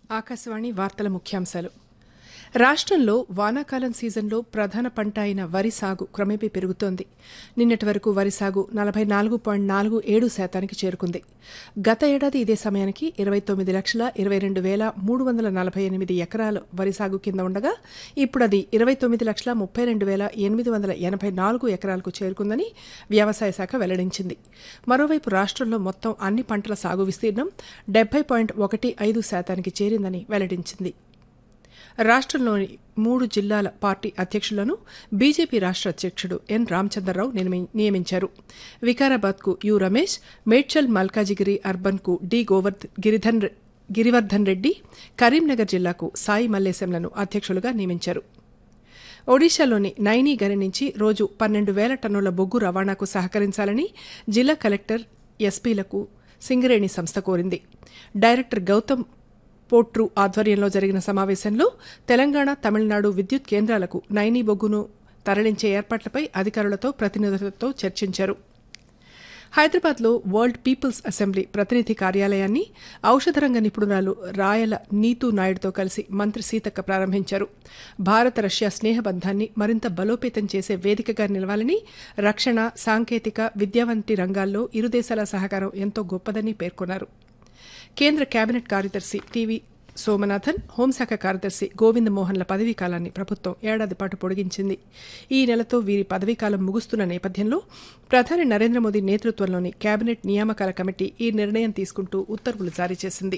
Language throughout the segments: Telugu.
ఆకాశవాణి వార్తల ముఖ్యాంశాలు రాష్ట్రంలో వానాకాలం సీజన్లో ప్రధాన పంట అయిన వరి సాగు క్రమేపీ పెరుగుతోంది నిన్నటి వరకు వరి సాగు నలభై నాలుగు పాయింట్ నాలుగు ఏడు శాతానికి చేరుకుంది గత ఏడాది ఇదే సమయానికి ఇరవై తొమ్మిది లక్షల ఇరవై రెండు వేల మూడు వందల నలభై ఎనిమిది ఎకరాలు వరి సాగు కింద ఉండగా ఇప్పుడు అది ఇరవై తొమ్మిది లక్షల ముప్పై రెండు వేల ఎనిమిది వందల ఎనభై నాలుగు ఎకరాలకు చేరుకుందని వ్యవసాయ శాఖ వెల్లడించింది మరోవైపు రాష్ట్రంలో మొత్తం అన్ని పంటల సాగు విస్తీర్ణం డెబ్బై పాయింట్ ఒకటి ఐదు శాతానికి చేరిందని వెల్లడించింది రాష్ట్రంలోని మూడు జిల్లాల పార్టీ అధ్యక్షులను బీజేపీ రాష్ట్ర అధ్యక్షుడు ఎన్ రామచంద్రరావు నియమి- నియమించారు వికారాబాద్కు యు రమేష్ మేడ్చల్ మల్కాజిగిరి అర్బన్కు డి గోవర్ధ్ గిరిధన్ రె- గిరివర్ధన్ రెడ్డి కరీంనగర్ జిల్లాకు సాయి మల్లేశంలను అధ్యక్షులుగా నియమించారు ఒడిశాలోని నైనీ గని నుంచి రోజు పన్నెండు వేల టన్నుల బొగ్గు రవాణాకు సహకరించాలని జిల్లా కలెక్టర్ ఎస్పీలకు సింగరేణి సంస్థ కోరింది డైరెక్టర్ గౌతమ్ పోట్రు ఆధ్వర్యంలో జరిగిన సమావేశంలో తెలంగాణ తమిళనాడు విద్యుత్ కేంద్రాలకు నైనీ బొగ్గును తరలించే ఏర్పాట్లపై అధికారులతో ప్రతినిధులతో చర్చించారు హైదరాబాద్లో వరల్డ్ పీపుల్స్ అసెంబ్లీ ప్రతినిధి కార్యాలయాన్ని ఔషధ రంగ నిపుణురాలు రాయల నీతూ నాయుడుతో కలిసి మంత్రి సీతక్క ప్రారంభించారు భారత రష్యా స్నేహబంధాన్ని మరింత బలోపేతం చేసే వేదికగా నిలవాలని రక్షణ సాంకేతిక విద్య వంటి రంగాల్లో ఇరు దేశాల సహకారం ఎంతో గొప్పదని పేర్కొన్నారు కేంద్ర కేబినెట్ కార్యదర్శి టీవీ సోమనాథన్ హోంశాఖ కార్యదర్శి గోవింద్ మోహన్ల పదవీ కాలాన్ని ప్రభుత్వం ఏడాది పాటు పొడిగించింది ఈ నెలతో వీరి పదవీకాలం ముగుస్తున్న నేపథ్యంలో ప్రధాని నరేంద్ర మోదీ నేతృత్వంలోని కేబినెట్ నియామకాల కమిటీ ఈ నిర్ణయం తీసుకుంటూ ఉత్తర్వులు జారీ చేసింది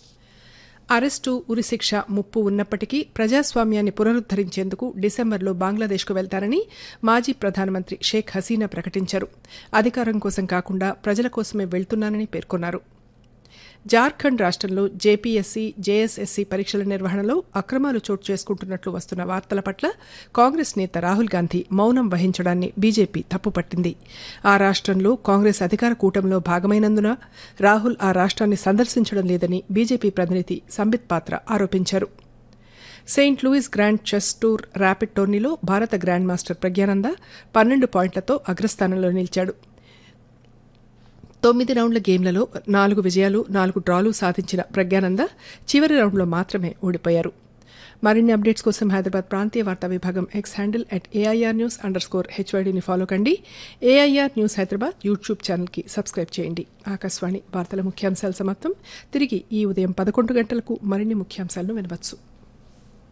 అరెస్టు ఉరిశిక్ష ముప్పు ఉన్నప్పటికీ ప్రజాస్వామ్యాన్ని పునరుద్దరించేందుకు డిసెంబర్లో బంగ్లాదేశ్కు వెళ్తారని మాజీ ప్రధానమంత్రి షేక్ హసీనా ప్రకటించారు అధికారం కోసం కాకుండా ప్రజల కోసమే వెళ్తున్నానని పేర్కొన్నారు జార్ఖండ్ రాష్ట్రంలో జేపీఎస్సీ జేఎస్ఎస్సీ పరీక్షల నిర్వహణలో అక్రమాలు చోటు చేసుకుంటున్నట్లు వస్తున్న వార్తల పట్ల కాంగ్రెస్ నేత రాహుల్ గాంధీ మౌనం వహించడాన్ని బీజేపీ తప్పుపట్టింది ఆ రాష్ట్రంలో కాంగ్రెస్ అధికార కూటమిలో భాగమైనందున రాహుల్ ఆ రాష్ట్రాన్ని సందర్శించడం లేదని బీజేపీ ప్రతినిధి సంబిత్ పాత్ర ఆరోపించారు Saint Louis grand chess tour rapid టోర్నీలో భారత గ్రాండ్ మాస్టర్ ప్రజ్ఞానంద పన్నెండు పాయింట్లతో అగ్రస్థానంలో నిలిచాడు తొమ్మిది రౌండ్ల గేమ్లలో నాలుగు విజయాలు నాలుగు డ్రాలు సాధించిన ప్రజ్ఞానంద చివరి రౌండ్లో మాత్రమే ఓడిపోయారు మరిన్ని అప్డేట్స్ కోసం హైదరాబాద్ ప్రాంతీయ వార్తా విభాగం X handle at AIR news underscore హెచ్వైడీని ఫాలో కండి ఏఐఆర్ న్యూస్ హైదరాబాద్ యూట్యూబ్ ఛానల్కి సబ్స్క్రైబ్ చేయండి ఆకాశవాణి వార్తల ముఖ్యాంశాలు సమాప్తం తిరిగి ఈ ఉదయం పదకొండు గంటలకు మరిన్ని ముఖ్యాంశాలను వినవచ్చు